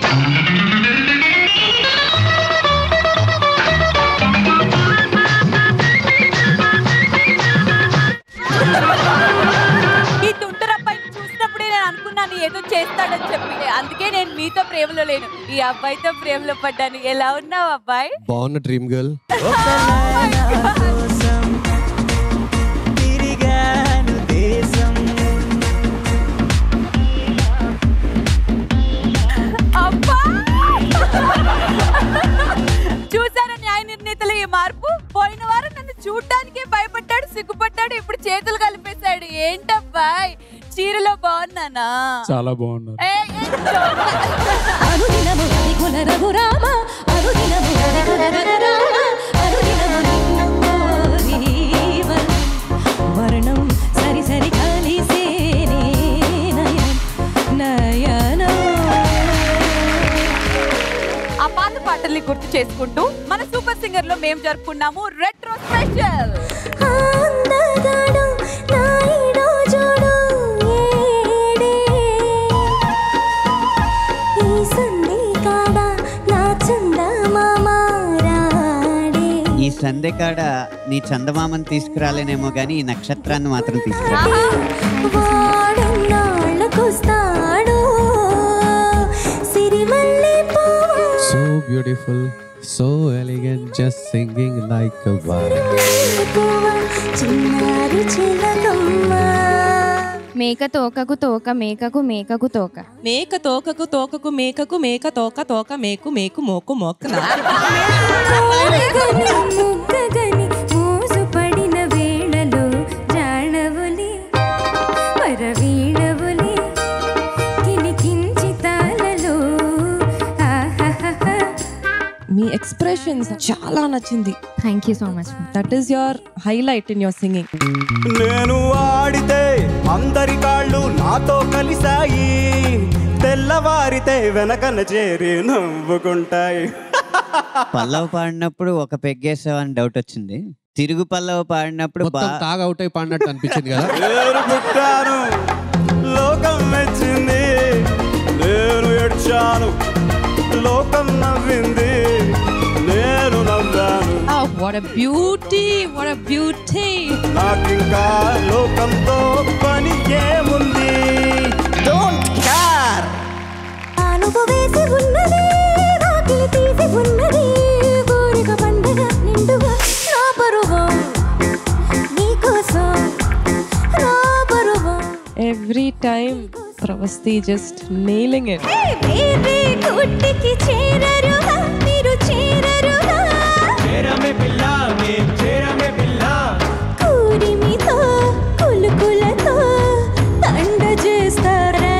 ఈ తుంటర అబ్బాయిని చూసినప్పుడే నేను అనుకున్నాను ఏదో చేస్తాడని చెప్పి అందుకే నేను మీతో ప్రేమలో లేను ఈ అబ్బాయితో ప్రేమలో పడ్డాను ఎలా ఉన్నావు అబ్బాయి బాగున్న డ్రీమ్ గర్ల్ తిరిగాను దేశం అబ్బా! చూసారా న్యాయ నిర్ణేతలు ఈ మార్పు పోయిన వారం నన్ను చూడ్డానికే భయపడ్డాడు సిగ్గుపడ్డాడు ఇప్పుడు చేతులు కలిపేశాడు ఏంటబ్బాయ్ చీరలో బాగున్నానా చాలా బాగున్నారు ఏ, ఏ, చోట. అనుదినము రవికుల రఘురామ అనుదినము రవికుల రఘురామ అనుదినము నిన్ను కోరివన్. వర్ణం సరి సరి కలిసేనే నయనం నయనం ఆ పాత పాటల్ని గుర్తు చేసుకుంటూ మన సూపర్ సింగర్ లో మేము జరుపుకున్నాము రెట్రో స్పెషల్ అందగాడు నాయుడు జోడు ఏడే ఈ సంధి కాడ నా చందమామ రాడే ఈ సందె కాడ నీ చందమామని తీసుకురాలేనేమో గానీ ఈ నక్షత్రాన్ని మాత్రం తీసుకురా వాడన్నాళ్ళకొస్తాడు సిరిమల్లె పువ్వు so beautiful so elegant just singing like a పువ్వు చిన్నారి చిలకమ్మ మేక తోకకు తోక మేకకు మేకకు తోక మేక తోకకు తోకకు మేకకు మేక తోక తోక మేకు మేకు మోకు మోక్కన మోగగని ముగ్గగని మోసుపడిన వేళలో జాణవులి వరవీణవులి కిలికించి తాళలో ఆహాహా మీ ఎక్స్ప్రెషన్స్ చాలా నచ్చింది thank you so much that is your highlight in your singing నేను ఆడితే అందరి కాళ్ళు నాతో కలిసాయి తెల్లవారితే వెనకన చేరి నవ్వుకుంటాయి పల్లవ పాడినప్పుడు ఒక పెగ్గేసావని డౌట్ వచ్చింది తిరుగు పల్లవ పాడినప్పుడు మొత్తం బా- తాగా అవుట్ అయి పాడినట్టు అనిపించింది కదా నేను పుట్టాను లోకం మెచ్చింది నేను ఏడ్చాను లోకం నవ్వింది నేను నవ్వాను what a beauty what a beauty నాకింకా లోకంతో పని ఏముంది డోంట్ కేర్ ఆనుపు వేసి ఉన్నది వాకిలి తీసి ఉన్నది ఊరిక పండగ నిండుగా నా పరువు నీకోసం నా పరువు every time Pravasthi just nailing it baby గుట్టికి చేరరుగా మీరు చేరరుగా కూరిమితో కులుకులతో తండ చేస్తారా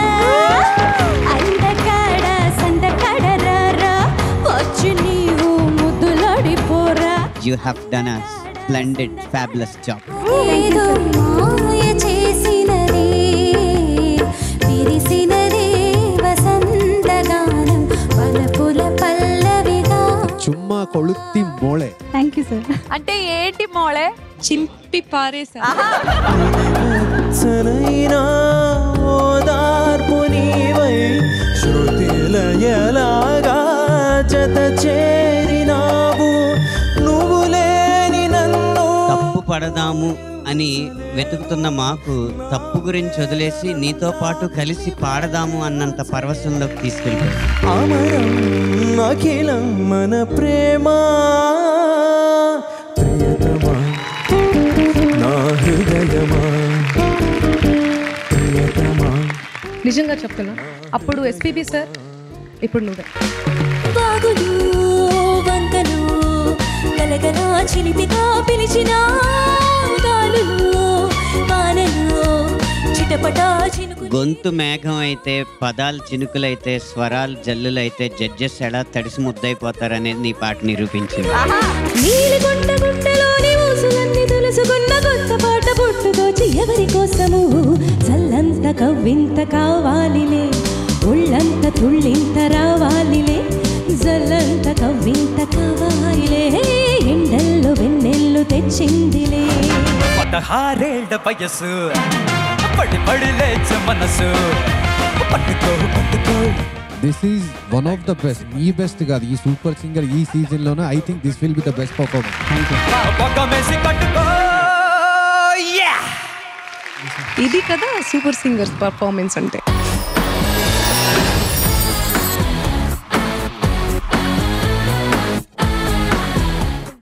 అందకాడ సందకాడ రారా వచ్చి నీవు ముద్దులాడిపోరా you have done a splendid fabulous job ఏదో మాయ చేసినది విరిసినది వసంతగానం పలపుల పల్లవిగా చుమ్మా కొళుత్తి మోళే అంటే ఏంటి మోళే చింపి పారేసా సరైనా ఓదార్పు నీవై శృతిలయలాగా జత చేరినావు నువ్వు లేని నన్ను తప్పు పడదాము అని వెతుకుతున్న మాకు తప్పు గురించి వదిలేసి నీతో పాటు కలిసి పాడదాము అన్నంత పరవశంలోకి తీసుకెళ్ళిపోయావు అమరం అఖిలం మన ప్రేమ ప్రియతమా నా హృదయమా ప్రియతమా నిజంగా చెప్తున్నా అప్పుడు ఎస్పీబీ సార్ ఇప్పుడు నువ్వే బాగులు వంకలు గలగలా చిలిపిగా పిలిచిన గాలులు వానలు చిటపటా చినుకు గొంతు మేఘం అయితే పదాలు చినుకులైతే స్వరాలు జల్లులైతే జడ్జెస్ ఎలా తడిసి ముద్దైపోతారనేది నీ పాట నిరూపించింది నీలి గుంట గుంటలోని ఊసులన్నీ తెలుసుకున్న కొత్త పాట పుట్టుకొచ్చి ఎవరి కోసము చల్లంత కవ్వింత కావాలిలే ఒళ్ళంత తుళ్ళింత రావాలిలే జల్లంత కవ్వింత కావాలిలే ఎండల్లో వెన్నెల్లు తెచ్చిందిలే పదహారేళ్ల వయసు పడి పడి లేచ మనసు పట్టుకో పట్టుకో this is one of the best ఈ బెస్ట్ కాదు ఈ సూపర్ సింగర్ ఈ సీజన్ లోనే I think this will be the best performance పక్కమేసి కట్టుకో ఇది కదా సూపర్ సింగర్స్ పర్ఫార్మెన్స్ అంటే